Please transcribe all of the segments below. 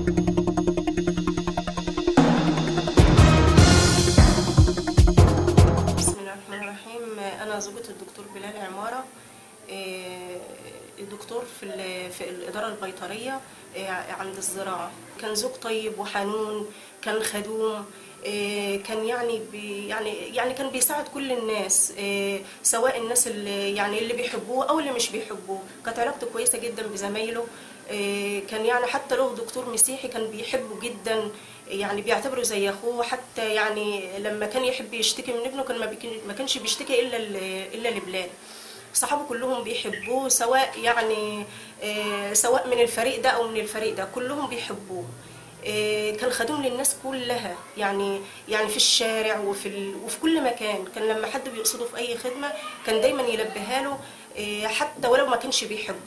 بسم الله الرحمن الرحيم انا زوجة الدكتور بلال عمارة إيه، الدكتور في ال- في الإدارة البيطرية إيه، عند الزراعة كان زوج طيب وحنون كان خدوم إيه، كان يعني بي يعني يعني كان بيساعد كل الناس إيه، سواء الناس اللي يعني اللي بيحبوه او اللي مش بيحبوه كانت علاقته كويسة جدا بزمايله إيه، كان يعني حتى لو دكتور مسيحي كان بيحبه جدا يعني بيعتبره زي اخوه حتى يعني لما كان يحب يشتكي من ابنه كان ما بيكن- ما كانش بيشتكي الا ل- الا لبلال صحابه كلهم بيحبوه سواء يعني آه، سواء من الفريق ده او من الفريق ده كلهم بيحبوه آه، كان خدوم للناس كلها يعني يعني في الشارع وفي ال... وفي كل مكان كان لما حد بيقصده في اي خدمه كان دايما يلبيها له آه، حتى ولو ما كانش بيحبه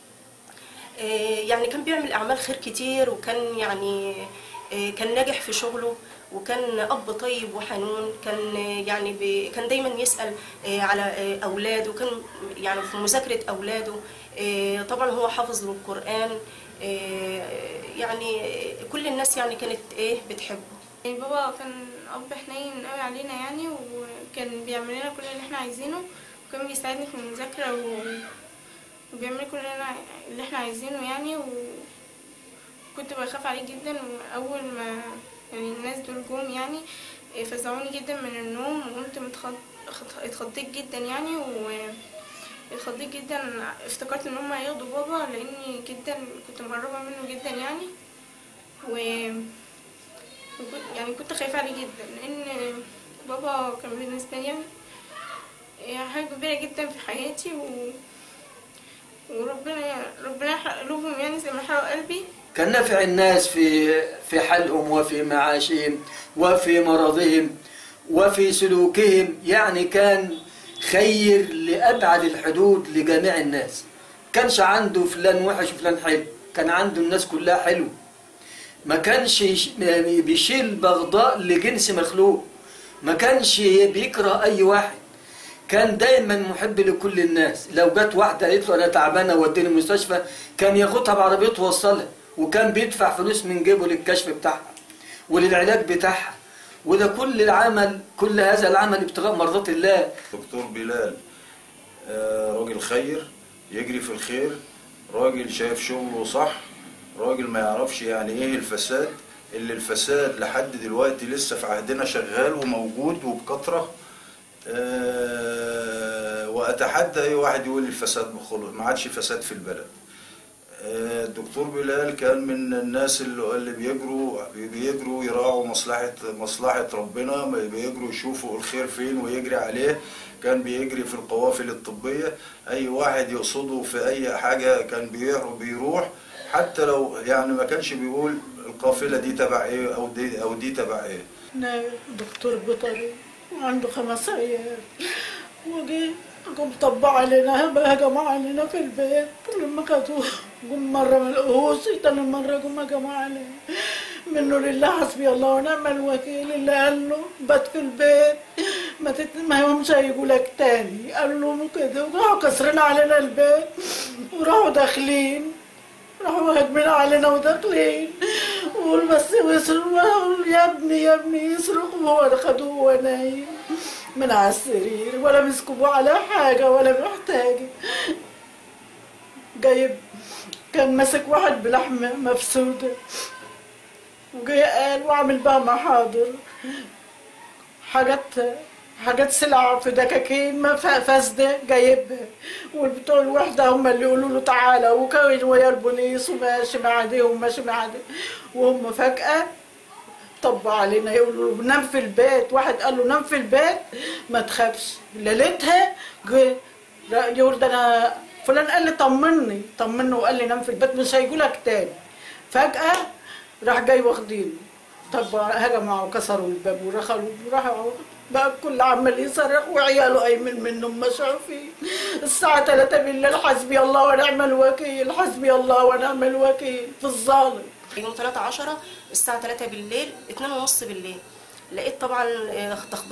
آه، يعني كان بيعمل اعمال خير كتير وكان يعني آه، كان ناجح في شغله وكان اب طيب وحنون كان آه، يعني بي- كان دايما يسال آه، على آه، اولاده كان يعني في مذاكره اولاده آه، طبعا هو حافظ للقران آه، يعني كل الناس يعني كانت ايه بتحبه بابا كان اب حنين قوي علينا يعني وكان بيعمل لنا كل اللي احنا عايزينه وكان بيساعدني في المذاكره و... وبيعمل لي كل اللي أنا- اللي احنا عايزينه يعني وكنت بخاف عليه جدا واول ما يعني الناس دول جم يعني فزعوني جدا من النوم وقمت متخض... خط- اتخضيت جدا يعني و اتخضيت جدا افتكرت ان هم هياخدوا بابا لاني جدا كنت مقربه منه جدا يعني و وكنت- يعني كنت خايفة عليه جدا لأن بابا كان بالنسبة لي يعني يعني حاجة كبيرة جدا في حياتي و... وربنا ربنا يحرق قلوبهم يعني زي ما حرق قلبي كان نفع الناس في في حلهم وفي معاشهم وفي مرضهم وفي سلوكهم يعني كان خير لأبعد الحدود لجميع الناس كانش عنده فلان وحش وفلان حلو كان عنده الناس كلها حلو ما كانش يش- يعني بيشيل بغضاء لجنس مخلوق ما كانش بيكره أي واحد كان دايما محب لكل الناس لو جت واحدة قالت له أنا تعبانة وديني المستشفى كان ياخدها بعربيته ويوصلها وكان بيدفع فلوس من جيبه للكشف بتاعها وللعلاج بتاعها وده كل العمل كل هذا العمل ابتغاء مرضات الله دكتور بلال آه، راجل خير يجري في الخير راجل شايف شغله صح راجل ما يعرفش يعني ايه الفساد اللي الفساد لحد دلوقتي لسه في عهدنا شغال وموجود وبكثرة آه، واتحدى اي واحد يقول الفساد بخلق ما عادش فساد في البلد آه، الدكتور بلال كان من الناس اللي اللي بيجروا بيجروا يراعوا مصلحة مصلحة ربنا بيجروا يشوفوا الخير فين ويجري عليه كان بيجري في القوافل الطبية أي واحد يقصده في أي حاجة كان بيروح بيروح حتى لو يعني ما كانش بيقول القافلة دي تبع إيه أو دي أو دي تبع إيه أنا دكتور بيطري وعنده خمس عيال وجي قام طبع علينا هجموا علينا في البيت لما خدوه قم مرة ما لقوهوش تاني مرة قم هجموا علينا منه لله حسبي الله ونعم الوكيل اللي قال له بات في البيت ما تت... ما همش هيجوا لك تاني قال له كده وراحوا كسرين علينا البيت وراحوا داخلين راحوا هاجمين علينا وداخلين وقول بس ويصرخوا يا ابني يا ابني يصرخوا وهو خدوه وهو نايم من على السرير ولا مسكوه على حاجة ولا محتاج جايب كان ماسك واحد بلحمة مفسودة وجاي قال وعامل بها محاضر حاجات حاجات سلع في دكاكين ما فا- فاسدة جايبها وبتوع الوحدة هم اللي يقولوا له تعالى وكان ويا البوليس وماشي مع دي وماشي مع دي وهم فجأة طبوا علينا يقولوا له نام في البيت واحد قال له نام في البيت ما تخافش ليلتها جه يقول ده انا فلان قال لي طمني طمني وقال لي نام في البيت مش هيجولك تاني فجأة راح جاي واخدينه طب هجموا وكسروا الباب ورخلوا وراحوا بقى الكل عمال يصرخ وعياله قايمين منهم مش عارفين الساعة 3 بالليل حسبي الله ونعم الوكيل حسبي الله ونعم الوكيل في الظالم يوم 3 10 الساعة 3 بالليل 2 ونص بالليل لقيت طبعا آه، تخبيط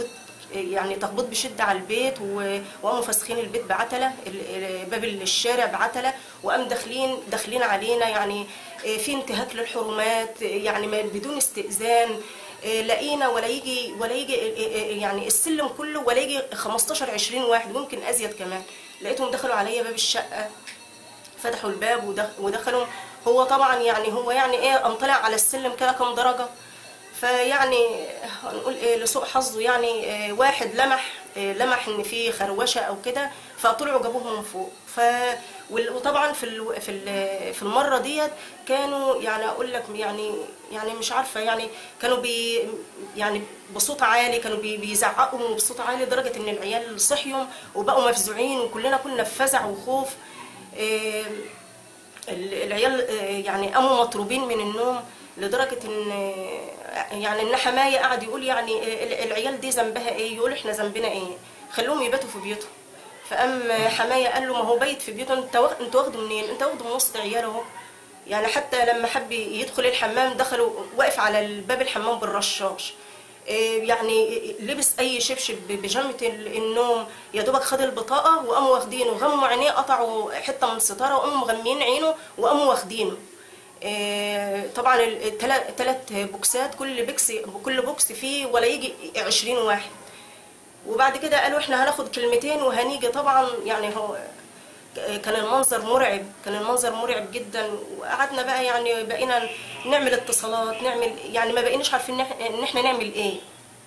يعني تخبيط بشده على البيت و- وقاموا فاسخين البيت بعتله ال- ال- باب الشارع بعتله وقام داخلين داخلين علينا يعني آه، في انتهاك للحرمات آه، يعني ما- بدون استئذان آه، لقينا ولا يجي ولا يجي آه، آه، يعني السلم كله ولا يجي 15 20 واحد ممكن ازيد كمان لقيتهم دخلوا عليا باب الشقه فتحوا الباب ودخ- ودخلوا هو طبعا يعني هو يعني ايه قام طلع على السلم كده كام درجه فيعني هنقول ايه لسوء حظه يعني إيه واحد لمح إيه لمح ان في خروشه او كده فطلعوا جابوهم من فوق ف وال- وطبعا في ال... في ال... في المره ديت كانوا يعني اقول لك يعني يعني مش عارفه يعني كانوا بي يعني بصوت عالي كانوا بي... بيزعقوا بصوت عالي لدرجه ان العيال صحيوا وبقوا مفزوعين وكلنا كنا في فزع وخوف إيه ال- العيال آه، يعني قاموا مطروبين من النوم لدرجه ان آه، يعني ان حمايه قعد يقول يعني آه، ال- العيال دي ذنبها ايه يقول احنا ذنبنا ايه خلوهم يباتوا في بيوتهم فقام حمايه قال له ما هو بايت في بيوته انت واخ- انت واخده منين انت واخده من وسط عياله اهو يعني حتى لما حب يدخل الحمام دخلوا واقف على الباب الحمام بالرشاش إيه يعني لبس اي شبشب بيجامه ال- النوم يا دوبك خد البطاقه وقاموا واخدينه غموا عينيه قطعوا حته من الستاره وقاموا مغميين عينه وقاموا واخدينه إيه طبعا الثلاث بوكسات كل بوكس كل بوكس فيه ولا يجي 20 واحد وبعد كده قالوا احنا هناخد كلمتين وهنيجي طبعا يعني هو كان المنظر مرعب كان المنظر مرعب جدا وقعدنا بقى يعني بقينا نعمل اتصالات نعمل يعني ما بقيناش عارفين ان إح- ان احنا نعمل ايه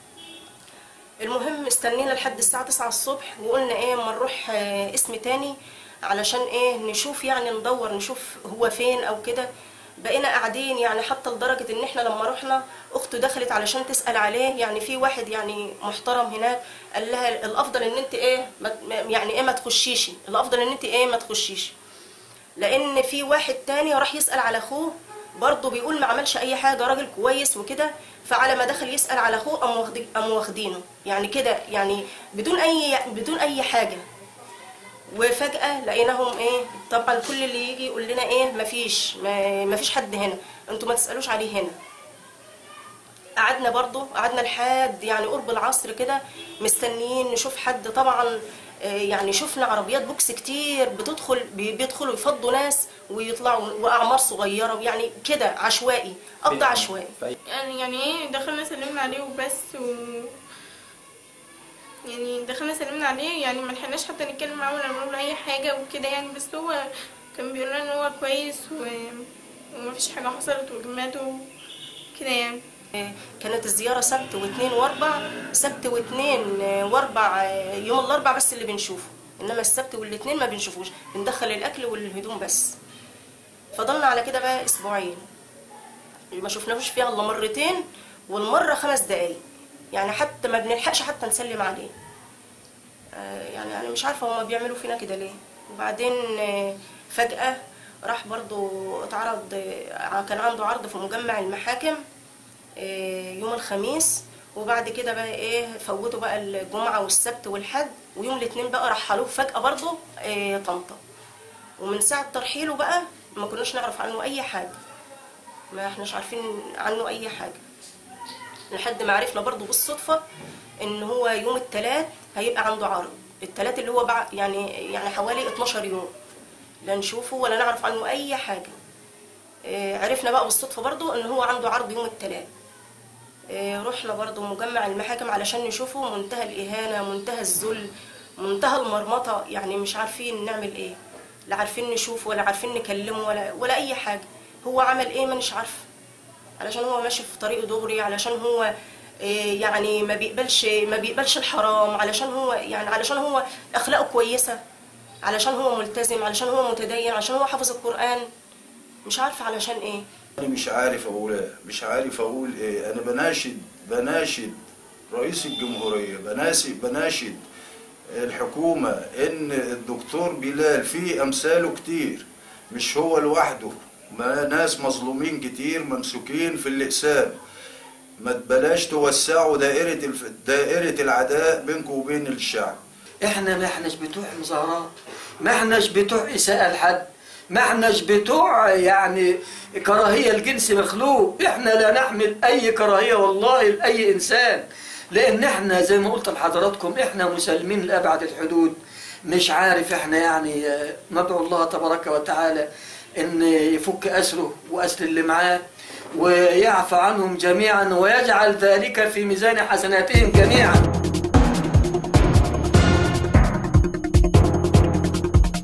المهم استنينا لحد الساعة 9 الصبح وقلنا ايه اما نروح آه، اسم تاني علشان ايه نشوف يعني ندور نشوف هو فين او كده بقينا قاعدين يعني حتى لدرجة ان احنا لما رحنا اخته دخلت علشان تسأل عليه يعني في واحد يعني محترم هناك قال لها الافضل ان انت ايه ما ما- يعني ايه ما تخشيش الافضل ان انت ايه ما تخشيش لان في واحد تاني راح يسال على اخوه برضه بيقول ما عملش اي حاجه راجل كويس وكده فعلى ما دخل يسال على اخوه قاموا واخدي- قاموا واخدينه يعني كده يعني بدون اي بدون اي حاجه وفجاه لقيناهم ايه طبعا كل اللي يجي يقول لنا ايه مفيش ما مفيش حد هنا انتوا ما تسالوش عليه هنا قعدنا برضو قعدنا لحد يعني قرب العصر كده مستنيين نشوف حد طبعا آه، يعني شفنا عربيات بوكس كتير بتدخل بي- بيدخلوا يفضوا ناس ويطلعوا واعمار صغيره يعني كده عشوائي قبض عشوائي يعني يعني ايه دخلنا سلمنا عليه وبس و يعني دخلنا سلمنا عليه يعني ما لحقناش حتى نتكلم معاه ولا نقول له اي حاجه وكده يعني بس هو كان بيقول لنا ان هو كويس و... ومفيش حاجه حصلت وجماته كده يعني آه، كانت الزياره سبت واثنين واربع سبت واثنين آه، واربع آه، يوم الاربع بس اللي بنشوفه انما السبت والاثنين ما بنشوفوش بندخل الاكل والهدوم بس فضلنا على كده بقى اسبوعين ما شفناهوش فيها الا مرتين والمره خمس دقايق يعني حتى ما بنلحقش حتى نسلم عليه آه، يعني انا مش عارفه هما بيعملوا فينا كده ليه وبعدين آه، فجاه راح برضو اتعرض آه، كان عنده عرض في مجمع المحاكم آه، يوم الخميس وبعد كده بقى ايه فوتوا بقى الجمعه والسبت والحد ويوم الاثنين بقى رحلوه فجاه برضو آه، طنطا ومن ساعه ترحيله بقى ما كناش نعرف عنه اي حاجه ما احناش عارفين عنه اي حاجه لحد ما عرفنا برضو بالصدفه ان هو يوم الثلاث هيبقى عنده عرض الثلاث اللي هو بعد يعني يعني حوالي 12 يوم لا نشوفه ولا نعرف عنه اي حاجه آه، عرفنا بقى بالصدفه برضو ان هو عنده عرض يوم الثلاث آه، رحنا برضو مجمع المحاكم علشان نشوفه منتهى الإهانة منتهى الذل منتهى المرمطة يعني مش عارفين نعمل ايه لا عارفين نشوفه ولا عارفين نكلمه ولا ولا أي حاجة هو عمل ايه مانيش عارفة علشان هو ماشي في طريقه دغري علشان هو آه، يعني ما بيقبلش ما بيقبلش الحرام علشان هو يعني علشان هو أخلاقه كويسة علشان هو ملتزم علشان هو متدين علشان هو حافظ القرآن مش عارفة علشان ايه أنا مش عارف أقول إيه مش عارف أقول إيه أنا بناشد بناشد رئيس الجمهورية بناشد بناشد الحكومة إن الدكتور بلال فيه أمثاله كتير مش هو لوحده ما ناس مظلومين كتير ممسوكين في الإقسام ما تبلاش توسعوا دائرة الف... دائرة العداء بينكم وبين الشعب احنا ما احناش بتوع مظاهرات ما احناش بتوع اساءة لحد ما احناش بتوع يعني كراهية الجنس مخلوق احنا لا نحمل اي كراهية والله لأي انسان لان احنا زي ما قلت لحضراتكم احنا مسلمين لابعد الحدود مش عارف احنا يعني آه، ندعو الله تبارك وتعالى ان يفك اسره واسر اللي معاه ويعفى عنهم جميعا ويجعل ذلك في ميزان حسناتهم جميعا